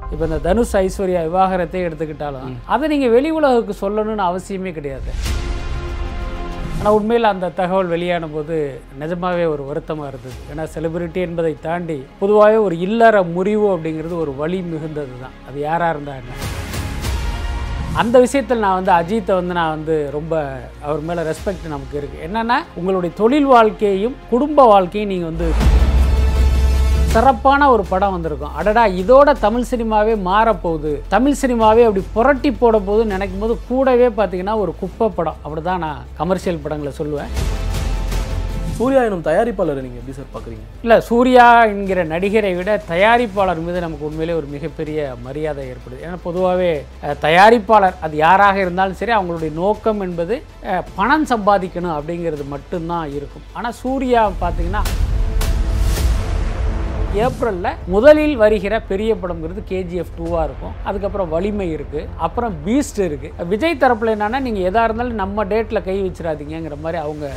இப்போ இந்த தனுஷ் ஐஸ்வர்யா விவாகரத்தை எடுத்துக்கிட்டாலும் அதை நீங்கள் வெளி உலகுக்கு சொல்லணும்னு அவசியமே கிடையாது ஆனால் உண்மையில் அந்த தகவல் வெளியான போது நிஜமாவே ஒரு வருத்தமாக இருந்தது ஏன்னா செலிபிரிட்டி என்பதை தாண்டி பொதுவாகவே ஒரு இல்லற முறிவு அப்படிங்கிறது ஒரு வழி மிகுந்தது தான் அது யாராக இருந்தா என்ன அந்த விஷயத்தில் நான் வந்து அஜித்தை வந்து நான் வந்து ரொம்ப அவர் மேலே ரெஸ்பெக்ட் நமக்கு இருக்குது என்னென்னா உங்களுடைய தொழில் வாழ்க்கையையும் குடும்ப வாழ்க்கையும் நீங்கள் வந்து சிறப்பான ஒரு படம் வந்திருக்கும் அடடா இதோட தமிழ் சினிமாவே மாறப்போகுது தமிழ் சினிமாவே அப்படி புரட்டி போட போகுதுன்னு நினைக்கும் போது கூடவே பார்த்தீங்கன்னா ஒரு குப்பை படம் அப்படி தான் நான் கமர்ஷியல் படங்களை சொல்லுவேன் சூர்யா எனும் தயாரிப்பாளரை நீங்கள் எப்படி சார் பார்க்குறீங்க இல்லை சூர்யா என்கிற நடிகரை விட தயாரிப்பாளர் மீது நமக்கு உண்மையிலே ஒரு மிகப்பெரிய மரியாதை ஏற்படுது ஏன்னா பொதுவாகவே அஹ், தயாரிப்பாளர் அது யாராக இருந்தாலும் சரி அவங்களுடைய நோக்கம் என்பது அஹ், பணம் சம்பாதிக்கணும் அப்படிங்கிறது மட்டும்தான் இருக்கும் ஆனால் சூர்யா பார்த்தீங்கன்னா ஏப்ரலில் முதலில் வருகிற பெரிய படம்ங்கிறது கேஜிஎஃப் டூவாக இருக்கும் அதுக்கப்புறம் வலிமை இருக்குது அப்புறம் பீஸ்ட் இருக்குது விஜய் தரப்புல என்னன்னா நீங்கள் எதாக இருந்தாலும் நம்ம டேட்டில் கை வச்சிடாதீங்கங்கிற மாதிரி அவங்க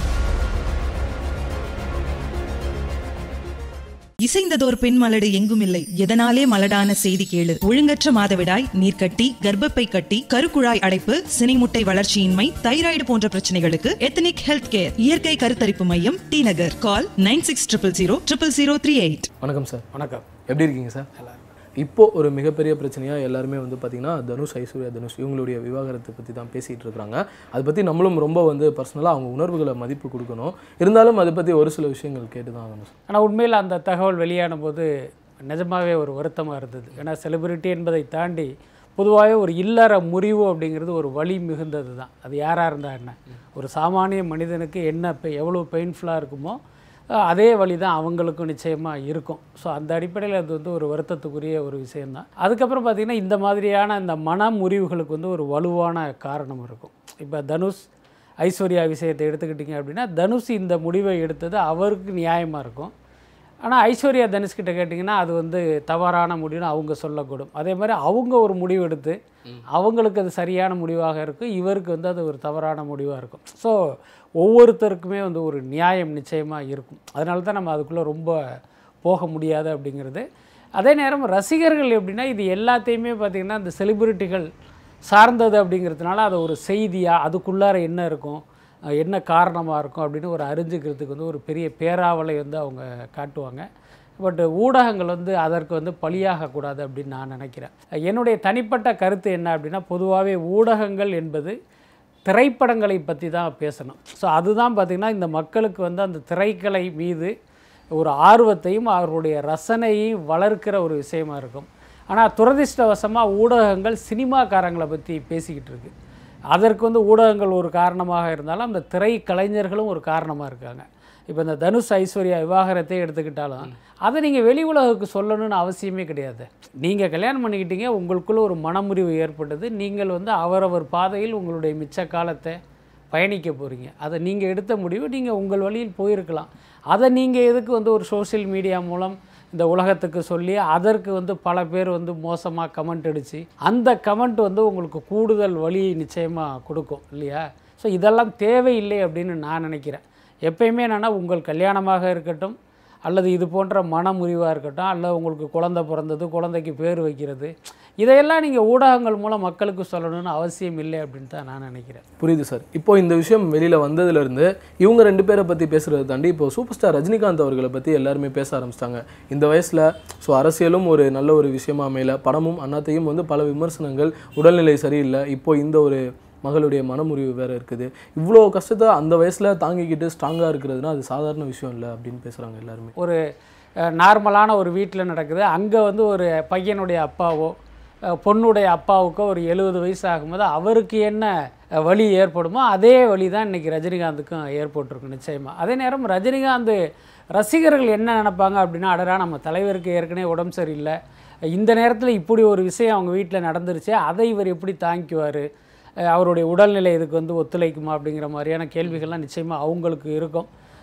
இசைந்ததோர் பெண் மலடு எங்கும் இல்லை எதனாலே மலடான செய்தி கேளு ஒழுங்கற்ற மாதவிடாய் நீர்க்கட்டி கர்ப்பப்பை கட்டி கருக்குழாய் அடைப்பு சினைமுட்டை வளர்ச்சியின்மை தைராய்டு போன்ற பிரச்சனைகளுக்கு எத்தனிக் ஹெல்த் கேர் இயற்கை கருத்தரிப்பு மையம் டி நகர் call nine six triple zero triple zero three eight வணக்கம் சார் வணக்கம் எப்படி இருக்கீங்க சார் இப்போ ஒரு மிகப்பெரிய பிரச்சனையாக எல்லாருமே வந்து பார்த்தீங்கன்னா தனுஷ் ஐஸ்வர்யா தனுஷ் இவங்களுடைய விவாகரத்தை பற்றி தான் பேசிகிட்டு இருக்கிறாங்க அதை பற்றி நம்மளும் ரொம்ப வந்து பர்சனலாக அவங்க உணர்வுகளை மதிப்பு கொடுக்கணும் இருந்தாலும் அதை பற்றி ஒரு சில விஷயங்கள் கேட்டு தான் ஆகணும் சார் ஆனால் உண்மையில் அந்த தகவல் வெளியான போது நிஜமாவே ஒரு வருத்தமாக இருந்தது ஏன்னா செலிபிரிட்டி என்பதை தாண்டி பொதுவாகவே ஒரு இல்லற முறிவு அப்படிங்கிறது ஒரு வழி மிகுந்தது தான் அது யாராக இருந்தா என்ன ஒரு சாமானிய மனிதனுக்கு என்ன இப்போ எவ்வளோ பெயின்ஃபுல்லாக இருக்குமோ அஹ் அதே வழி தான் அவங்களுக்கும் நிச்சயமாக இருக்கும் ஸோ அந்த அடிப்படையில் அது வந்து ஒரு வருத்தத்துக்குரிய ஒரு விஷயந்தான் அதுக்கப்புறம் பார்த்திங்கன்னா இந்த மாதிரியான இந்த மன முறிவுகளுக்கு வந்து ஒரு வலுவான காரணம் இருக்கும் இப்போ தனுஷ் ஐஸ்வர்யா விஷயத்தை எடுத்துக்கிட்டிங்க அப்படின்னா தனுஷ் இந்த முடிவை எடுத்தது அவருக்கு நியாயமாக இருக்கும் ஆனால் ஐஸ்வர்யா தனுஷ்கிட்ட கேட்டிங்கன்னா அது வந்து தவறான முடிவுன்னு அவங்க சொல்லக்கூடும் அதே மாதிரி அவங்க ஒரு முடிவு எடுத்து அவங்களுக்கு அது சரியான முடிவாக இருக்கும் இவருக்கு வந்து அது ஒரு தவறான முடிவாக இருக்கும் ஸோ ஒவ்வொருத்தருக்குமே வந்து ஒரு நியாயம் நிச்சயமாக இருக்கும் அதனால தான் நம்ம அதுக்குள்ளே ரொம்ப போக முடியாது அப்படிங்கிறது அதே நேரம் ரசிகர்கள் எப்படின்னா இது எல்லாத்தையுமே பார்த்திங்கன்னா இந்த செலிபிரிட்டிகள் சார்ந்தது அப்படிங்கிறதுனால அது ஒரு செய்தியாக அதுக்குள்ளார என்ன இருக்கும் அஹ் என்ன காரணமாக இருக்கும் அப்படின்னு ஒரு அறிஞ்சுக்கிறதுக்கு வந்து ஒரு பெரிய பேராவலை வந்து அவங்க காட்டுவாங்க பட் ஊடகங்கள் வந்து அதற்கு வந்து பலியாகக்கூடாது அப்படின்னு நான் நினைக்கிறேன் என்னுடைய தனிப்பட்ட கருத்து என்ன அப்படின்னா பொதுவாகவே ஊடகங்கள் என்பது திரைப்படங்களை பற்றி தான் பேசணும் ஸோ அதுதான் பார்த்திங்கன்னா இந்த மக்களுக்கு வந்து அந்த திரைக்கலை மீது ஒரு ஆர்வத்தையும் அவருடைய ரசனையையும் வளர்க்கிற ஒரு விஷயமா இருக்கும் ஆனால் துரதிர்ஷ்டவசமாக ஊடகங்கள் சினிமாக்காரங்களை பற்றி பேசிக்கிட்டு இருக்கு அதற்கு வந்து ஊடகங்கள் ஒரு காரணமாக இருந்தாலும் அந்த திரை கலைஞர்களும் ஒரு காரணமாக இருக்காங்க இப்போ இந்த தனுஷ் ஐஸ்வர்யா விவாகரத்தை எடுத்துக்கிட்டாலும் அதை நீங்கள் வெளி உலகுக்கு சொல்லணும்னு அவசியமே கிடையாது நீங்கள் கல்யாணம் பண்ணிக்கிட்டீங்க உங்களுக்குள்ள ஒரு மனமுறிவு ஏற்பட்டது நீங்கள் வந்து அவரவர் பாதையில் உங்களுடைய மிச்ச காலத்தை பயணிக்க போகிறீங்க அதை நீங்கள் எடுத்த முடிவு நீங்கள் உங்கள் வழியில் போயிருக்கலாம் அதை நீங்கள் எதுக்கு வந்து ஒரு சோஷியல் மீடியா மூலம் இந்த உலகத்துக்கு சொல்லி அதற்கு வந்து பல பேர் வந்து மோசமாக கமெண்ட் அடித்து அந்த கமெண்ட் வந்து உங்களுக்கு கூடுதல் வழி நிச்சயமாக கொடுக்கும் இல்லையா ஸோ இதெல்லாம் தேவையில்லை அப்படின்னு நான் நினைக்கிறேன் எப்பயுமே என்னென்னா உங்கள் கல்யாணமாக இருக்கட்டும் அல்லது இது போன்ற மனமுறிவாக இருக்கட்டும் அல்லது உங்களுக்கு குழந்தை பிறந்தது குழந்தைக்கு பேர் வைக்கிறது இதையெல்லாம் நீங்கள் ஊடகங்கள் மூலம் மக்களுக்கு சொல்லணும்னு அவசியம் இல்லை அப்படின்னு தான் நான் நினைக்கிறேன் புரியுது சார் இப்போ இந்த விஷயம் வெளியில் வந்ததுலேருந்து இவங்க ரெண்டு பேரை பற்றி பேசுகிறத தாண்டி இப்போ சூப்பர் ஸ்டார் ரஜினிகாந்த் அவர்களை பற்றி எல்லாருமே பேச ஆரம்பிச்சிட்டாங்க இந்த வயசில் ஸோ அரசியலும் ஒரு நல்ல ஒரு விஷயமா அமையல படமும் அண்ணாத்தையும் வந்து பல விமர்சனங்கள் உடல்நிலை சரியில்லை இப்போ இந்த ஒரு மகளுடைய மனமுறிவு வேறு இருக்குது இவ்வளோ கஷ்டத்தை அந்த வயசில் தாங்கிக்கிட்டு ஸ்ட்ராங்காக இருக்கிறதுனா அது சாதாரண விஷயம் இல்லை அப்படின்னு பேசுகிறாங்க எல்லாருமே ஒரு அஹ், நார்மலான ஒரு வீட்டில் நடக்குது அங்கே வந்து ஒரு பையனுடைய அப்பாவோ அஹ், பொண்ணுடைய அப்பாவுக்கோ ஒரு எழுபது வயசு ஆகும்போது அவருக்கு என்ன அஹ், வலி ஏற்படுமோ அதே வலி தான் இன்றைக்கி ரஜினிகாந்துக்கும் ஏற்பட்டிருக்கும் நிச்சயமாக அதே நேரம் ரஜினிகாந்த் ரசிகர்கள் என்ன நினைப்பாங்க அப்படின்னா அடரா நம்ம தலைவருக்கு ஏற்கனவே உடம்பு சரியில்லை இந்த நேரத்தில் இப்படி ஒரு விஷயம் அவங்க வீட்டில் நடந்துருச்சு அதை இவர் எப்படி தாங்கிக்குவார் அவருடைய உடல்நிலை இதுக்கு வந்து ஒத்துழைக்குமா அப்படிங்கிற மாதிரியான கேள்விகள்லாம் நிச்சயமாக அவங்களுக்கு இருக்கும்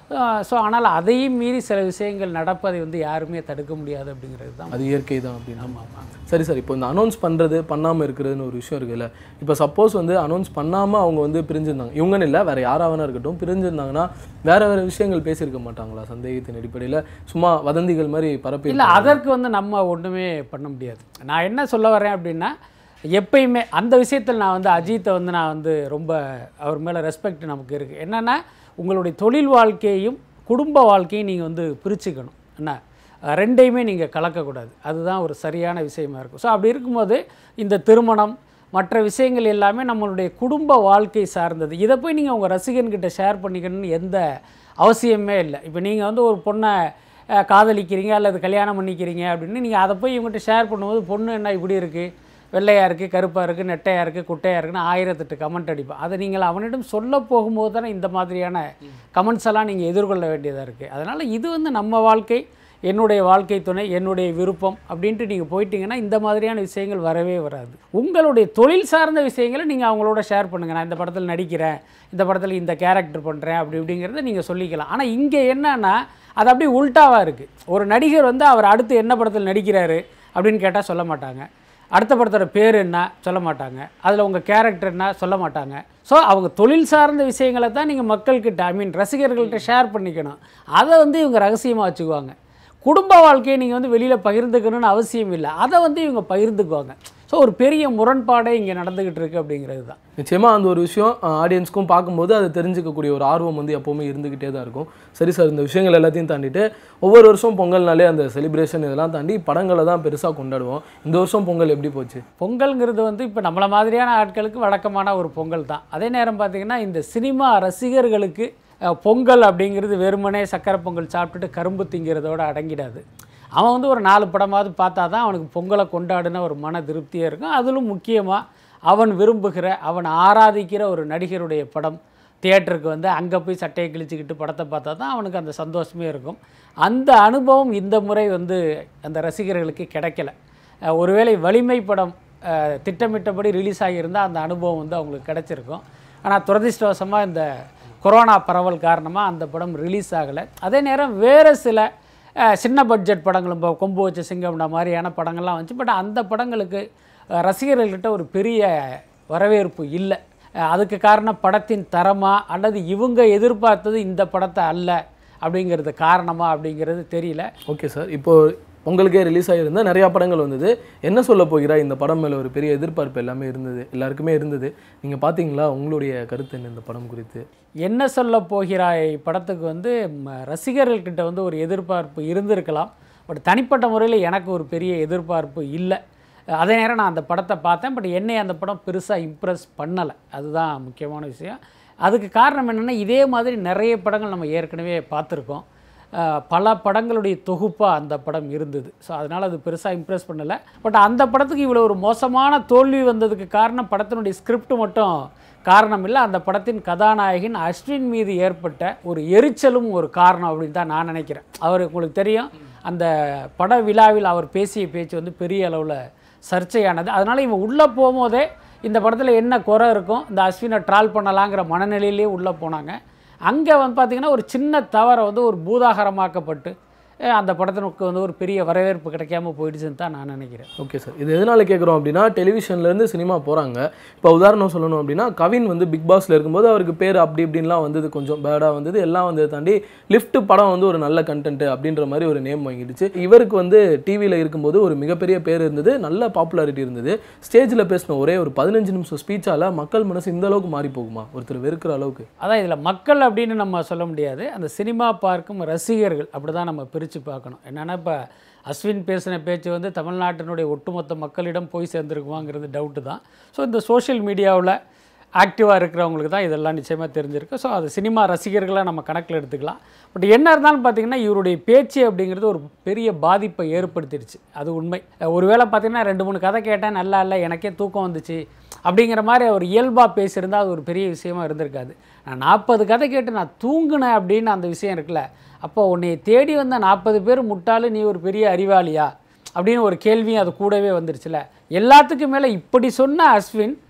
ஸோ ஆனால் அதையும் மீறி சில விஷயங்கள் நடப்பதை வந்து யாருமே தடுக்க முடியாது அப்படிங்கிறது தான் அது இயற்கை தான் அப்படின்னு சரி சார் இப்போ இந்த அனௌன்ஸ் பண்ணுறது பண்ணாமல் இருக்கிறதுன்னு ஒரு விஷயம் இருக்குல்ல இப்போ சப்போஸ் வந்து அனௌன்ஸ் பண்ணாமல் அவங்க வந்து பிரிஞ்சிருந்தாங்க இவங்கன்னு இல்லை வேறு யாராவனா இருக்கட்டும் பிரிஞ்சிருந்தாங்கன்னா வேறு வேறு விஷயங்கள் பேசியிருக்க மாட்டாங்களா சந்தேகத்தின் அடிப்படையில் சும்மா வதந்திகள் மாதிரி பரப்பி இல்லை அதற்கு வந்து நம்ம ஒன்றுமே பண்ண முடியாது நான் என்ன சொல்ல வரேன் அப்படின்னா எப்பயுமே அந்த விஷயத்தில் நான் வந்து அஜித்தை வந்து நான் வந்து ரொம்ப அவர் மேலே ரெஸ்பெக்ட் நமக்கு இருக்குது என்னென்னா உங்களுடைய தொழில் வாழ்க்கையையும் குடும்ப வாழ்க்கையும் நீங்கள் வந்து பிரிச்சுக்கணும் என்ன அஹ் ரெண்டையுமே நீங்கள் கலக்கக்கூடாது அதுதான் ஒரு சரியான விஷயமா இருக்கும் ஸோ அப்படி இருக்கும்போது இந்த திருமணம் மற்ற விஷயங்கள் எல்லாமே நம்மளுடைய குடும்ப வாழ்க்கை சார்ந்தது இதை போய் நீங்கள் உங்கள் ரசிகன்கிட்ட ஷேர் பண்ணிக்கணும்னு எந்த அவசியமே இல்லை இப்போ நீங்கள் வந்து ஒரு பொண்ணை அஹ், காதலிக்கிறீங்க அல்லது கல்யாணம் பண்ணிக்கிறீங்க அப்படின்னு நீங்கள் அதை போய் இவங்ககிட்ட ஷேர் பண்ணும்போது பொண்ணு என்ன இப்படி இருக்குது வெள்ளையாக இருக்குது கருப்பாக இருக்குது நெட்டையாக இருக்குது குட்டையாக இருக்குன்னு ஆயிரத்தெட்டு கமெண்ட் அடிப்பான் அதை நீங்கள் அவனிடம் சொல்ல போகும்போது தானே இந்த மாதிரியான கமெண்ட்ஸ் எல்லாம் நீங்கள் எதிர்கொள்ள வேண்டியதாக இருக்குது அதனால் இது வந்து நம்ம வாழ்க்கை என்னுடைய வாழ்க்கை துணை என்னுடைய விருப்பம் அப்படின்ட்டு நீங்கள் போயிட்டீங்கன்னா இந்த மாதிரியான விஷயங்கள் வரவே வராது உங்களுடைய தொழில் சார்ந்த விஷயங்களை நீங்கள் அவங்களோட ஷேர் பண்ணுங்கள் நான் இந்த படத்தில் நடிக்கிறேன் இந்த படத்தில் இந்த கேரக்டர் பண்ணுறேன் அப்படி இப்படிங்கிறத நீங்கள் சொல்லிக்கலாம் ஆனால் இங்கே என்னன்னா அது அப்படியே உல்ட்டாவாக இருக்குது ஒரு நடிகர் வந்து அவர் அடுத்து என்ன படத்தில் நடிக்கிறாரு அப்படின்னு கேட்டால் சொல்ல மாட்டாங்க அடுத்த படத்தோட பேர் என்ன சொல்ல மாட்டாங்க அதில் உங்கள் கேரக்டர் என்ன சொல்ல மாட்டாங்க ஸோ அவங்க தொழில் சார்ந்த விஷயங்களை தான் நீங்கள் மக்கள்கிட்ட ஐ மீன் ரசிகர்கள்ட்ட ஷேர் பண்ணிக்கணும் அதை வந்து இவங்க ரகசியமாக வச்சுக்குவாங்க குடும்ப வாழ்க்கையை நீங்கள் வந்து வெளியில் பகிர்ந்துக்கணும்னு அவசியம் இல்லை அதை வந்து இவங்க பகிர்ந்துக்குவாங்க ஸோ ஒரு பெரிய முரண்பாடே இங்கே நடந்துக்கிட்டு இருக்கு அப்படிங்கிறது தான் நிச்சயமாக அந்த ஒரு விஷயம் ஆடியன்ஸ்க்கும் பார்க்கும்போது அதை தெரிஞ்சுக்கக்கூடிய ஒரு ஆர்வம் வந்து எப்போவுமே இருந்துக்கிட்டே தான் இருக்கும் சரி சார் இந்த விஷயங்கள் எல்லாத்தையும் தாண்டிட்டு ஒவ்வொரு வருஷம் பொங்கல்னாலே அந்த செலிப்ரேஷன் இதெல்லாம் தாண்டி படங்களை தான் பெருசாக கொண்டாடுவோம் இந்த வருஷம் பொங்கல் எப்படி போச்சு பொங்கல்ங்கிறது வந்து இப்போ நம்மள மாதிரியான ஆட்களுக்கு வழக்கமான ஒரு பொங்கல் தான் அதே நேரம் பார்த்திங்கன்னா இந்த சினிமா ரசிகர்களுக்கு அஹ், பொங்கல் அப்படிங்கிறது வெறுமனே சக்கரை பொங்கல் சாப்பிட்டுட்டு கரும்பு திங்கிறதோட அடங்கிடாது அவன் வந்து ஒரு நாலு படமாவது பார்த்தா தான் அவனுக்கு பொங்கலை கொண்டாடின ஒரு மன திருப்தியாக இருக்கும் அதிலும் முக்கியமாக அவன் விரும்புகிற அவன் ஆராதிக்கிற ஒரு நடிகருடைய படம் தியேட்டருக்கு வந்து அங்கே போய் சட்டையை கிழிச்சிக்கிட்டு படத்தை பார்த்தா தான் அவனுக்கு அந்த சந்தோஷமே இருக்கும் அந்த அனுபவம் இந்த முறை வந்து அந்த ரசிகர்களுக்கு கிடைக்கல அஹ் ஒருவேளை வலிமை படம் அஹ், திட்டமிட்டபடி ரிலீஸ் ஆகியிருந்தால் அந்த அனுபவம் வந்து அவங்களுக்கு கிடைச்சிருக்கும் ஆனால் துரதிர்ஷ்டவசமாக இந்த கொரோனா பரவல் காரணமாக அந்த படம் ரிலீஸ் ஆகலை அதே நேரம் வேறு சில அஹ், சின்ன பட்ஜெட் படங்களும் இப்போ கொம்பு வச்ச சிங்கம்னா மாதிரியான படங்கள்லாம் வந்துச்சு பட் அந்த படங்களுக்கு அஹ், ரசிகர்கள்கிட்ட ஒரு பெரிய வரவேற்பு இல்லை அஹ், அதுக்கு காரணம் படத்தின் தரமா அல்லது இவங்க எதிர்பார்த்தது இந்த படத்தை அல்ல அப்படிங்கிறது காரணமா அப்படிங்கிறது தெரியல ஓகே சார் இப்போ உங்களுக்கே ரிலீஸ் ஆகியிருந்தா நிறையா படங்கள் வந்தது என்ன சொல்ல போகிறா இந்த படம் மேலே ஒரு பெரிய எதிர்பார்ப்பு எல்லாமே இருந்தது எல்லாருக்குமே இருந்தது நீங்கள் பார்த்தீங்களா உங்களுடைய கருத்து என்ன இந்த படம் குறித்து என்ன சொல்ல போகிறாய் படத்துக்கு வந்து ம, ரசிகர்கள்கிட்ட வந்து ஒரு எதிர்பார்ப்பு இருந்திருக்கலாம் பட் தனிப்பட்ட முறையில் எனக்கு ஒரு பெரிய எதிர்பார்ப்பு இல்லை அதே நேரம் நான் அந்த படத்தை பார்த்தேன் பட் என்னை அந்த படம் பெருசாக இம்ப்ரெஸ் பண்ணலை அதுதான் முக்கியமான விஷயம் அதுக்கு காரணம் என்னென்னா இதே மாதிரி நிறைய படங்கள் நம்ம ஏற்கனவே பார்த்துருக்கோம் அஹ், பல படங்களுடைய தொகுப்பாக அந்த படம் இருந்தது ஸோ அதனால் அது பெருசாக இம்ப்ரெஸ் பண்ணலை பட் அந்த படத்துக்கு இவ்வளோ ஒரு மோசமான தோல்வி வந்ததுக்கு காரணம் படத்தினுடைய ஸ்கிரிப்ட் மட்டும் காரணம் இல்லை அந்த படத்தின் கதாநாயகன் அஸ்வின் மீது ஏற்பட்ட ஒரு எரிச்சலும் ஒரு காரணம் அப்படின்னு தான் நான் நினைக்கிறேன் அவர் உங்களுக்கு தெரியும் அந்த பட விழாவில் அவர் பேசிய பேச்சு வந்து பெரிய அளவில் சர்ச்சையானது அதனால் இவன் உள்ளே போகும்போதே இந்த படத்தில் என்ன குறை இருக்கும் இந்த அஸ்வினை ட்ரால் பண்ணலாங்கிற மனநிலையிலே உள்ளே போனாங்க அங்கே வந்து பார்த்திங்கன்னா ஒரு சின்ன தவறை வந்து ஒரு பூதாகரமாக்கப்பட்டு அஹ், அந்த படத்தினுக்கு வந்து ஒரு பெரிய வரவேற்பு கிடைக்காம போயிடுச்சுன்னு தான் நான் நினைக்கிறேன் ஓகே சார் இது எதனால் கேட்குறோம் அப்படின்னா டெலிவிஷன்லேருந்து சினிமா போகிறாங்க இப்போ உதாரணம் சொல்லணும் அப்படின்னா கவின் வந்து பிக் பாஸில் இருக்கும்போது அவருக்கு பேர் அப்படி இப்படின்லாம் வந்தது கொஞ்சம் பேடாக வந்தது எல்லாம் வந்ததை தாண்டி லிஃப்ட் படம் வந்து ஒரு நல்ல கண்டென்ட் அப்படின்ற மாதிரி ஒரு நேம் வாங்கிடுச்சு இவருக்கு வந்து டிவியில் இருக்கும்போது ஒரு மிகப்பெரிய பேர் இருந்தது நல்ல பாப்புலாரிட்டி இருந்தது ஸ்டேஜில் பேசின ஒரே ஒரு பதினஞ்சு நிமிஷம் ஸ்பீச்சால் மக்கள் மனசு இந்த அளவுக்கு மாறி போகுமா ஒருத்தர் வெறுக்கிற அளவுக்கு அதான் இதில் மக்கள் அப்படின்னு நம்ம சொல்ல முடியாது அந்த சினிமா பார்க்கும் ரசிகர்கள் அப்படி தான் நம்ம பிரித்து பார்க்கணும் என்னென்னா இப்போ அஸ்வின் பேசின பேச்சு வந்து தமிழ்நாட்டினுடைய ஒட்டுமொத்த மக்களிடம் போய் சேர்ந்துருக்குமாங்கிறது டவுட்டு தான் ஸோ இந்த சோஷியல் மீடியாவில் ஆக்டிவாக இருக்கிறவங்களுக்கு தான் இதெல்லாம் நிச்சயமாக தெரிஞ்சிருக்கு ஸோ அது சினிமா ரசிகர்களாக நம்ம கணக்கில் எடுத்துக்கலாம் பட் என்ன இருந்தாலும் பார்த்தீங்கன்னா இவருடைய பேச்சு அப்படிங்கிறது ஒரு பெரிய பாதிப்பை ஏற்படுத்திடுச்சு அது உண்மை ஒருவேளை பார்த்தீங்கன்னா ரெண்டு மூணு கதை கேட்டேன் நல்லா இல்லை எனக்கே தூக்கம் வந்துச்சு அப்படிங்கிற மாதிரி அவர் இயல்பாக பேசியிருந்தால் அது ஒரு பெரிய விஷயமா இருந்திருக்காது நான் நாற்பது கதை கேட்டு நான் தூங்குனேன் அப்படின்னு அந்த விஷயம் இருக்குல்ல அப்போ உன்னை தேடி வந்த நாற்பது பேர் முட்டாளு நீ ஒரு பெரிய அறிவாளியா அப்படின்னு ஒரு கேள்வியும் அது கூடவே வந்துருச்சுல எல்லாத்துக்கும் மேலே இப்படி சொன்ன அஸ்வின்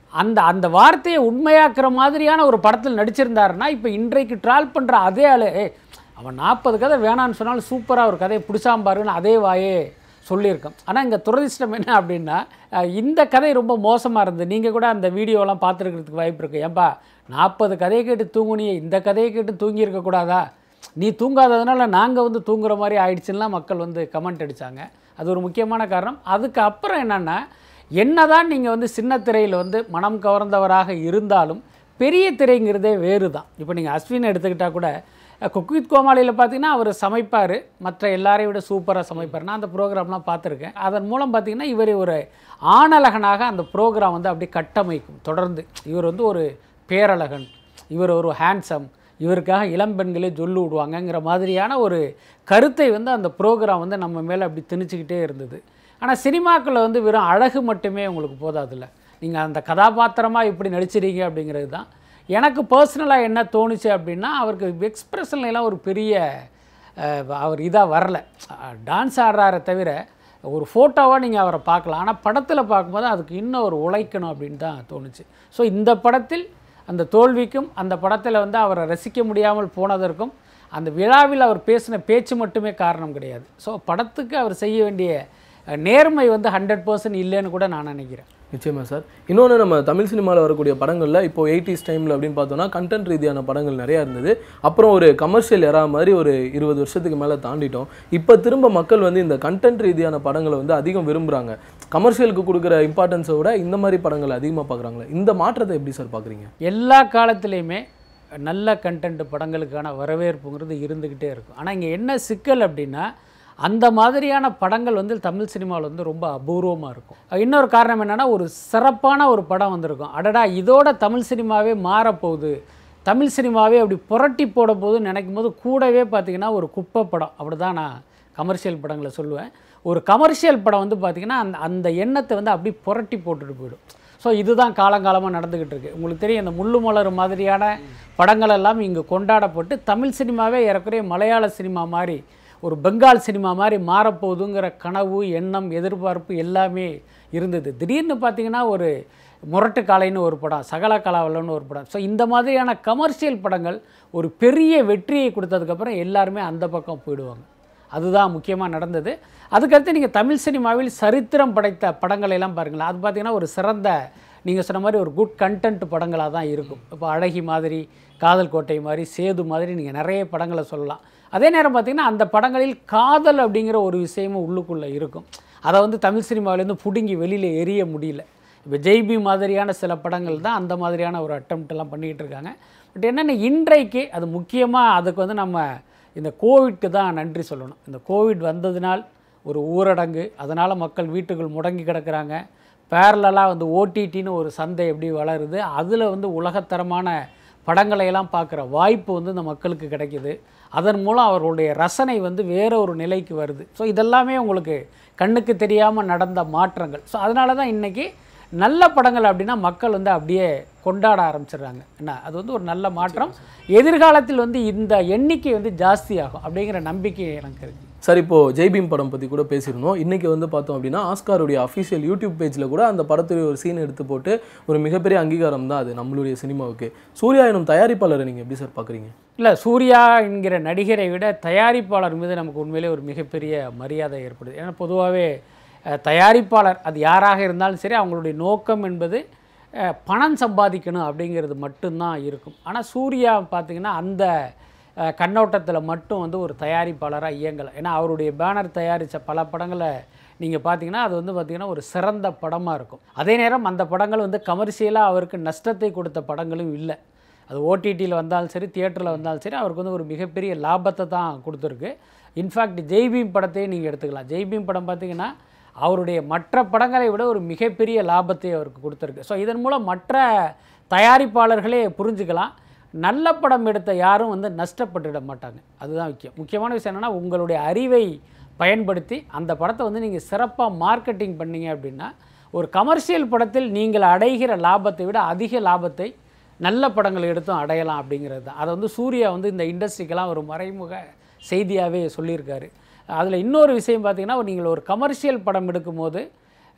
அந்த அந்த வார்த்தையை உண்மையாக்குற மாதிரியான ஒரு படத்தில் நடிச்சிருந்தாருன்னா இப்போ இன்றைக்கு ட்ரால் பண்ணுற அதே ஆளு "ஏய், அவன் நாற்பது கதை வேணான்னு சொன்னாலும் சூப்பராக ஒரு கதையை பிடிச்சாம பாருன்னு அதே வாயே சொல்லியிருக்கோம் ஆனால் இங்கே துரதிர்ஷ்டம் என்ன அப்படின்னா அஹ், இந்த கதை ரொம்ப மோசமாக இருந்தது நீங்கள் கூட அந்த வீடியோலாம் பார்த்துருக்கிறதுக்கு வாய்ப்பு இருக்குது ஏன்பா நாற்பது கதையை கேட்டு தூங்குனியே இந்த கதையை கேட்டு தூங்கி இருக்கக்கூடாதா நீ தூங்காததுனால நாங்கள் வந்து தூங்குற மாதிரி ஆயிடுச்சுன்னா மக்கள் வந்து கமெண்ட் அடித்தாங்க அது ஒரு முக்கியமான காரணம் அதுக்கு அப்புறம் என்னென்னா என்னதான் நீங்கள் வந்து சின்ன திரையில் வந்து மனம் கவர்ந்தவராக இருந்தாலும் பெரிய திரைங்கிறதே வேறு தான் இப்போ நீங்கள் அஸ்வின் எடுத்துக்கிட்டால் கூட குக் வித் கோமாளியில் பார்த்தீங்கன்னா அவர் சமைப்பார் மற்ற எல்லாரையும் விட சூப்பராக சமைப்பார் நான் அந்த ப்ரோக்ராம்லாம் பார்த்துருக்கேன் அதன் மூலம் பார்த்தீங்கன்னா இவர் ஒரு ஆணழகனாக அந்த ப்ரோக்ராம் வந்து அப்படியே கட்டமைக்கும் தொடர்ந்து இவர் வந்து ஒரு பேரழகன் இவர் ஒரு ஹேண்ட்ஸம் இவருக்காக இளம்பெண்களே சொல்லு விடுவாங்கங்கிற மாதிரியான ஒரு கருத்தை வந்து அந்த ப்ரோக்ராம் வந்து நம்ம மேலே அப்படி திணிச்சுக்கிட்டே இருந்தது ஆனால் சினிமாக்களில் வந்து வெறும் அழகு மட்டுமே உங்களுக்கு போதாதுல்ல நீங்கள் அந்த கதாபாத்திரமாக இப்படி நடிச்சிருக்கீங்க அப்படிங்கிறது தான் எனக்கு பர்சனலாக என்ன தோணுச்சு அப்படின்னா அவருக்கு எக்ஸ்பிரஷன்லாம் ஒரு பெரிய அஹ், அவர் இதாக வரல டான்ஸ் ஆடுறாரே தவிர ஒரு ஃபோட்டோவாக நீங்கள் அவரை பார்க்கலாம் ஆனால் படத்தில் பார்க்கும்போது அதுக்கு இன்னும் ஒரு உழைக்கணும் அப்படின்னு தான் தோணுச்சு ஸோ இந்த படத்தில் அந்த தோல்விக்கும் அந்த படத்தில் வந்து அவரை ரசிக்க முடியாமல் போனதற்கும் அந்த விழாவில் அவர் பேசின பேச்சு மட்டுமே காரணம் கிடையாது ஸோ படத்துக்கு அவர் செய்ய வேண்டிய அஹ், நேர்மை வந்து ஹண்ட்ரட் பர்சன்ட் இல்லைன்னு கூட நான் நினைக்கிறேன் நிச்சயமா சார் இன்னொன்று நம்ம தமிழ் சினிமாவில் வரக்கூடிய படங்களில் இப்போ எயிட்டிஸ் டைமில் அப்படின்னு பார்த்தோம்னா கண்டென்ட் ரீதியான படங்கள் நிறையா இருந்தது அப்புறம் ஒரு கமர்ஷியல் எரா மாதிரி ஒரு இருபது வருஷத்துக்கு மேலே தாண்டிட்டோம் இப்போ திரும்ப மக்கள் வந்து இந்த கண்டென்ட் ரீதியான படங்களை வந்து அதிகம் விரும்புகிறாங்க கமர்ஷியலுக்கு கொடுக்குற இம்பார்ட்டன்ஸை விட இந்த மாதிரி படங்களை அதிகமாக பார்க்குறாங்களே இந்த மாற்றத்தை எப்படி சார் பார்க்குறீங்க எல்லா காலத்துலேயுமே நல்ல கண்டென்ட் படங்களுக்கான வரவேற்புங்கிறது இருந்துக்கிட்டே இருக்கும் ஆனால் இங்கே என்ன சிக்கல் அப்படின்னா அந்த மாதிரியான படங்கள் வந்து தமிழ் சினிமாவில் வந்து ரொம்ப அபூர்வமாக இருக்கும் இன்னொரு காரணம் என்னென்னா ஒரு சிறப்பான ஒரு படம் வந்திருக்கும் அடடா இதோட தமிழ் சினிமாவே மாறப்போகுது தமிழ் சினிமாவே அப்படி புரட்டி போட போகுதுன்னு நினைக்கும் போது கூடவே பார்த்திங்கன்னா ஒரு குப்பை படம் அப்படி தான் நான் கமர்ஷியல் படங்களை சொல்லுவேன் ஒரு கமர்ஷியல் படம் வந்து பார்த்திங்கன்னா அந்த அந்த எண்ணத்தை வந்து அப்படி புரட்டி போட்டுட்டு போயிடும் ஸோ இதுதான் காலங்காலமாக நடந்துக்கிட்டு இருக்கு உங்களுக்கு தெரியும் இந்த முள்ளு மலர் மாதிரியான படங்கள் எல்லாம் இங்கு கொண்டாடப்பட்டு தமிழ் சினிமாவே ஏறக்குறைய மலையாள சினிமா மாதிரி ஒரு பெங்கால் சினிமா மாதிரி மாறப்போகுதுங்கிற கனவு எண்ணம் எதிர்பார்ப்பு எல்லாமே இருந்தது திடீர்னு பார்த்தீங்கன்னா ஒரு முரட்டு காலைன்னு ஒரு படம் சகல கலாவலன்னு ஒரு படம் ஸோ இந்த மாதிரியான கமர்ஷியல் படங்கள் ஒரு பெரிய வெற்றியை கொடுத்ததுக்கப்புறம் எல்லாருமே அந்த பக்கம் போயிடுவாங்க அதுதான் முக்கியமாக நடந்தது அதுக்கடுத்து நீங்கள் தமிழ் சினிமாவில் சரித்திரம் படைத்த படங்களை எல்லாம் பாருங்களேன் அது பார்த்தீங்கன்னா ஒரு சிறந்த நீங்கள் சொன்ன மாதிரி ஒரு குட் கண்டென்ட் படங்களாக தான் இருக்கும் இப்போ அழகி மாதிரி காதல் கோட்டை மாதிரி சேது மாதிரி நீங்கள் நிறைய படங்களை சொல்லலாம் அதே நேரம் பார்த்தீங்கன்னா அந்த படங்களில் காதல் அப்படிங்கிற ஒரு விஷயமும் உள்ளுக்குள்ளே இருக்கும் அதை வந்து தமிழ் சினிமாவிலேருந்து பிடுங்கி வெளியில் எரிய முடியல இப்போ ஜெய்பி மாதிரியான சில படங்கள் தான் அந்த மாதிரியான ஒரு attempt எல்லாம் பண்ணிக்கிட்டு இருக்காங்க பட் என்னென்ன இன்றைக்கு அது முக்கியமாக அதுக்கு வந்து நம்ம இந்த கோவிட்க்கு தான் நன்றி சொல்லணும் இந்த கோவிட் வந்ததினால் ஒரு ஊரடங்கு அதனால் மக்கள் வீட்டுக்குள் முடங்கி கிடக்குறாங்க பேரலாக வந்து ஓடிடின்னு ஒரு சந்தை எப்படி வளருது அதில் வந்து உலகத்தரமான படங்களை எல்லாம் பார்க்குற வாய்ப்பு வந்து இந்த மக்களுக்கு கிடைக்குது அதன் மூலம் அவர்களுடைய ரசனை வந்து வேற ஒரு நிலைக்கு வருது ஸோ இதெல்லாமே உங்களுக்கு கண்ணுக்கு தெரியாமல் நடந்த மாற்றங்கள் ஸோ அதனால தான் இன்றைக்கி நல்ல படங்கள் அப்படின்னா மக்கள் வந்து அப்படியே கொண்டாட ஆரம்பிச்சிடுறாங்க என்ன அது வந்து ஒரு நல்ல மாற்றம் எதிர்காலத்தில் வந்து இந்த எண்ணிக்கை வந்து ஜாஸ்தியாகும் அப்படிங்கிற நம்பிக்கை எனக்கு இருக்குது சார் இப்போ ஜெய்பீம் படம் பற்றி கூட பேசியிருந்தோம் இன்னைக்கு வந்து பார்த்தோம் அப்படின்னா ஆஸ்காருடைய அஃபிஷியல் யூடியூப் பேஜில் கூட அந்த படத்துடைய ஒரு சீன் எடுத்து போட்டு ஒரு மிகப்பெரிய அங்கீகாரம் தான் அது நம்மளுடைய சினிமாவுக்கு சூர்யா எனும் தயாரிப்பாளரை நீங்கள் எப்படி சார் பார்க்குறீங்க இல்லை சூர்யா என்கிற நடிகரை விட தயாரிப்பாளர் மீது நமக்கு உண்மையிலே ஒரு மிகப்பெரிய மரியாதை ஏற்படுது ஏன்னா பொதுவாகவே அஹ், தயாரிப்பாளர் அது யாராக இருந்தாலும் சரி அவங்களுடைய நோக்கம் என்பது அஹ், பணம் சம்பாதிக்கணும் அப்படிங்கிறது மட்டும்தான் இருக்கும் ஆனால் சூர்யா பார்த்திங்கன்னா அந்த கண்ணோட்டத்தில் மட்டும் வந்து ஒரு தயாரிப்பாளராக இயங்கலை ஏன்னா அவருடைய பேனர் தயாரித்த பல படங்களை நீங்கள் பார்த்தீங்கன்னா அது வந்து பார்த்திங்கன்னா ஒரு சிறந்த படமாக இருக்கும் அதே நேரம் அந்த படங்கள் வந்து கமர்ஷியலாக அவருக்கு நஷ்டத்தை கொடுத்த படங்களும் இல்லை அது ஓடிடியில் வந்தாலும் சரி தியேட்டரில் வந்தாலும் சரி அவருக்கு வந்து ஒரு மிகப்பெரிய லாபத்தை தான் கொடுத்துருக்கு இன்ஃபேக்ட் ஜெய்பீம் படத்தையே நீங்கள் எடுத்துக்கலாம் ஜெய்பீம் படம் பார்த்தீங்கன்னா அவருடைய மற்ற படங்களை விட ஒரு மிகப்பெரிய லாபத்தை அவருக்கு கொடுத்துருக்கு ஸோ இதன் மூலம் மற்ற தயாரிப்பாளர்களே புரிஞ்சுக்கலாம் நல்ல படம் எடுத்த யாரும் வந்து நஷ்டப்பட்டுட மாட்டாங்க அதுதான் முக்கியம் முக்கியமான விஷயம் என்னென்னா உங்களுடைய அறிவை பயன்படுத்தி அந்த படத்தை வந்து நீங்கள் சிறப்பாக மார்க்கெட்டிங் பண்ணீங்க அப்படின்னா ஒரு கமர்ஷியல் படத்தில் நீங்கள் அடைகிற லாபத்தை விட அதிக லாபத்தை நல்ல படங்கள் எடுத்தும் அடையலாம் அப்படிங்கிறது தான் அதை வந்து சூர்யா வந்து இந்த இண்டஸ்ட்ரிக்கெல்லாம் ஒரு மறைமுக செய்தியாகவே சொல்லியிருக்காரு அதில் இன்னொரு விஷயம் பார்த்தீங்கன்னா நீங்கள் ஒரு கமர்ஷியல் படம் எடுக்கும்போது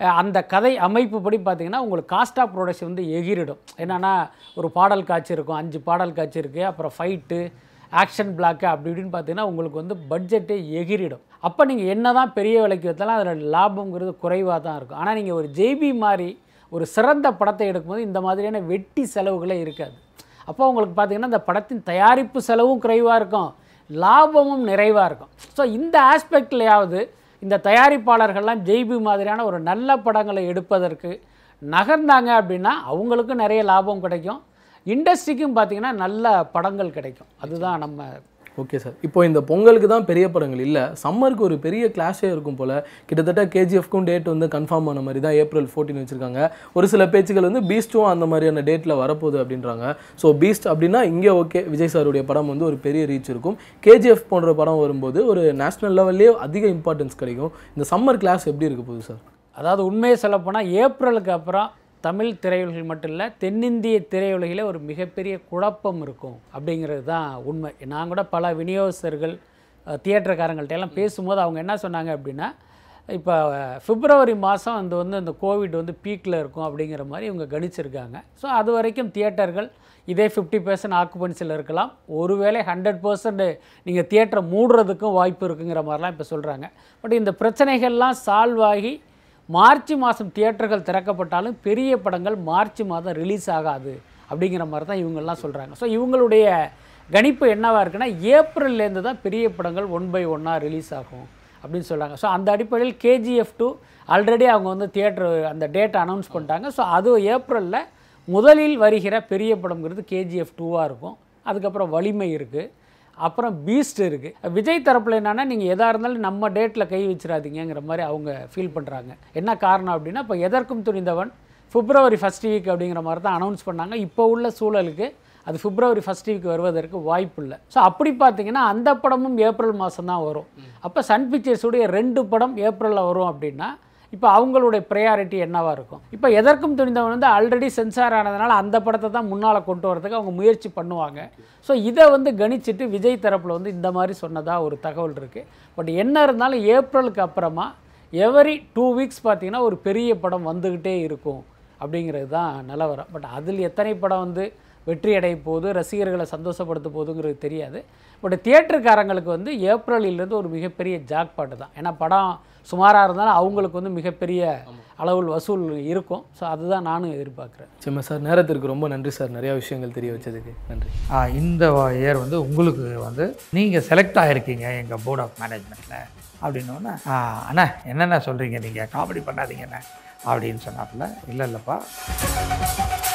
அஹ் அந்த கதை அமைப்பு படி பார்த்தீங்கன்னா உங்களுக்கு காஸ்ட் ஆஃப் ப்ரொடக்ஷன் வந்து எகிரிடும் என்னென்னா ஒரு பாடல் காட்சி இருக்கும் அஞ்சு பாடல் காட்சி இருக்குது அப்புறம் ஃபைட்டு ஆக்ஷன் பிளாக்கு அப்படி இப்படின்னு பார்த்தீங்கன்னா உங்களுக்கு வந்து பட்ஜெட்டே எகிரிடும் அப்போ நீங்கள் என்ன தான் பெரிய விலைக்கு வைத்தாலும் அதில் லாபங்கிறது குறைவாக தான் இருக்கும் ஆனால் நீங்கள் ஒரு ஜெய்பி மாதிரி ஒரு சிறந்த படத்தை எடுக்கும்போது இந்த மாதிரியான வெட்டி செலவுகளே இருக்காது அப்போ உங்களுக்கு பார்த்தீங்கன்னா இந்த படத்தின் தயாரிப்பு செலவும் குறைவாக இருக்கும் லாபமும் நிறைவாக இருக்கும் ஸோ இந்த ஆஸ்பெக்ட்லையாவது இந்த தயாரிப்பாளர்கள்லாம் ஜெய்பி மாதிரியான ஒரு நல்ல படங்களை எடுப்பதற்கு நகர்ந்தாங்க அப்படின்னா அவங்களுக்கும் நிறைய லாபம் கிடைக்கும் இண்டஸ்ட்ரிக்கும் பார்த்தீங்கன்னா நல்ல படங்கள் கிடைக்கும் அதுதான் நம்ம ஓகே சார் இப்போ இந்த பொங்கலுக்கு தான் பெரிய படங்கள் இல்லை சம்மருக்கு ஒரு பெரிய கிளாஷே இருக்கும் போல் கிட்டத்தட்ட கேஜிஎஃப்க்கும் டேட் வந்து கன்ஃபார்ம் ஆன மாதிரி தான் ஏப்ரல் ஃபோர்டீன் வச்சுருக்காங்க ஒரு சில பேச்சுகள் வந்து பீஸ்ட்டும் அந்த மாதிரியான டேட்டில் வரப்போகுது அப்படின்றாங்க ஸோ பீஸ்ட் அப்படின்னா இங்கே ஓகே விஜய் சாருடைய படம் வந்து ஒரு பெரிய ரீச் இருக்கும் கேஜிஎஃப் போன்ற படம் வரும்போது ஒரு நேஷனல் லெவல்லே அதிக இம்பார்ட்டன்ஸ் கிடைக்கும் இந்த சம்மர் கிளாஸ் எப்படி இருக்க போகுது சார் அதாவது உண்மையை சொல்லப்போனால் ஏப்ரலுக்கு அப்புறம் தமிழ் திரையுலகில் மட்டும் இல்லை தென்னிந்திய திரையுலகில் ஒரு மிகப்பெரிய குழப்பம் இருக்கும் அப்படிங்கிறது தான் உண்மை நான் கூட பல விநியோகஸ்தர்கள் அஹ், தியேட்டர்காரங்கள்ட்ட எல்லாம் பேசும்போது அவங்க என்ன சொன்னாங்க அப்படின்னா இப்போ பிப்ரவரி மாதம் அந்த வந்து அந்த கோவிட் வந்து பீக்கில் இருக்கும் அப்படிங்கிற மாதிரி இவங்க கணிச்சிருக்காங்க ஸோ அது வரைக்கும் தியேட்டர்கள் இதே ஃபிஃப்டி பர்சன்ட் ஆக்குபென்சியில் இருக்கலாம் ஒருவேளை ஹண்ட்ரட் பர்சன்ட் நீங்கள் தியேட்டரை மூடுறதுக்கும் வாய்ப்பு இருக்குங்கிற மாதிரிலாம் இப்போ சொல்கிறாங்க பட் இந்த பிரச்சனைகள்லாம் சால்வ் ஆகி மார்ச் மாதம் தியேட்டர்கள் திறக்கப்பட்டாலும் பெரிய படங்கள் மார்ச் மாதம் ரிலீஸ் ஆகாது அப்படிங்கிற மாதிரி தான் இவங்கெல்லாம் சொல்கிறாங்க ஸோ இவங்களுடைய கணிப்பு என்னவாக இருக்குன்னா ஏப்ரல்லேருந்து தான் பெரிய படங்கள் ஒன் பை ஒன்னாக ரிலீஸ் ஆகும் அப்படின்னு சொல்கிறாங்க ஸோ அந்த அடிப்படையில் கேஜிஎஃப் டூ ஆல்ரெடி அவங்க வந்து தியேட்டர் அந்த டேட் அனௌன்ஸ் பண்ணிட்டாங்க ஸோ அது ஏப்ரலில் முதலில் வருகிற பெரிய படம்ங்கிறது கேஜிஎஃப் டூவாக இருக்கும் அதுக்கப்புறம் வலிமை இருக்குது அப்புறம் பீஸ்ட் இருக்குது விஜய் தரப்பில் என்னென்னா நீங்கள் எதாக இருந்தாலும் நம்ம டேட்டில் கை வச்சிடாதீங்கங்கிற மாதிரி அவங்க ஃபீல் பண்ணுறாங்க என்ன காரணம் அப்படின்னா இப்போ எதற்கும் துணிந்தவன் பிப்ரவரி ஃபஸ்ட் வீக் அப்படிங்கிற மாதிரி தான் அனௌன்ஸ் பண்ணாங்க இப்போ உள்ள சூழலுக்கு அது பிப்ரவரி ஃபஸ்ட் வீக் வருவதற்கு வாய்ப்பு இல்லை ஸோ அப்படி பார்த்தீங்கன்னா அந்த படமும் ஏப்ரல் மாதம் தான் வரும் அப்போ சன் பிக்சர்ஸுடைய ரெண்டு படம் ஏப்ரலில் வரும் அப்படின்னா இப்போ அவங்களுடைய ப்ரையாரிட்டி என்னவாக இருக்கும் இப்போ எதற்கும் துணிந்தவன் வந்து ஆல்ரெடி சென்சார் ஆனதுனால அந்த படத்தை தான் முன்னால் கொண்டு வரதுக்கு அவங்க முயற்சி பண்ணுவாங்க ஸோ இதை வந்து கணிச்சிட்டு விஜய் தரப்பில் வந்து இந்த மாதிரி சொன்னதாக ஒரு தகவல் இருக்குது பட் என்ன இருந்தாலும் ஏப்ரலுக்கு அப்புறமா எவரி டூ வீக்ஸ் பார்த்தீங்கன்னா ஒரு பெரிய படம் வந்துக்கிட்டே இருக்கும் அப்படிங்கிறது தான் நிலவரம் பட் அதில் எத்தனை படம் வந்து வெற்றி அடைய போகுது ரசிகர்களை சந்தோஷப்படுத்த போகுதுங்கிறது தெரியாது பட் தியேட்டருக்காரங்களுக்கு வந்து ஏப்ரலிலேருந்து ஒரு மிகப்பெரிய ஜாக்பாட்டு தான் ஏன்னா படம் சுமாராக இருந்தாலும் அவங்களுக்கு வந்து மிகப்பெரிய அளவில் வசூல் இருக்கும் ஸோ அதுதான் நானும் எதிர்பார்க்குறேன் சிம்ம சார் நேரத்திற்கு ரொம்ப நன்றி சார் நிறையா விஷயங்கள் தெரிய வச்சதுக்கு நன்றி ஆ, இந்த இயர் வந்து உங்களுக்கு வந்து நீங்கள் செலக்ட் ஆகிருக்கீங்க எங்கள் போர்ட் ஆஃப் மேனேஜ்மெண்ட்டில் அப்படின்னோடனே அண்ணா என்னென்ன சொல்கிறீங்க நீங்கள் காமெடி பண்ணாதீங்கண்ணே அப்படின்னு சொன்னாப்புல இல்லை இல்லைப்பா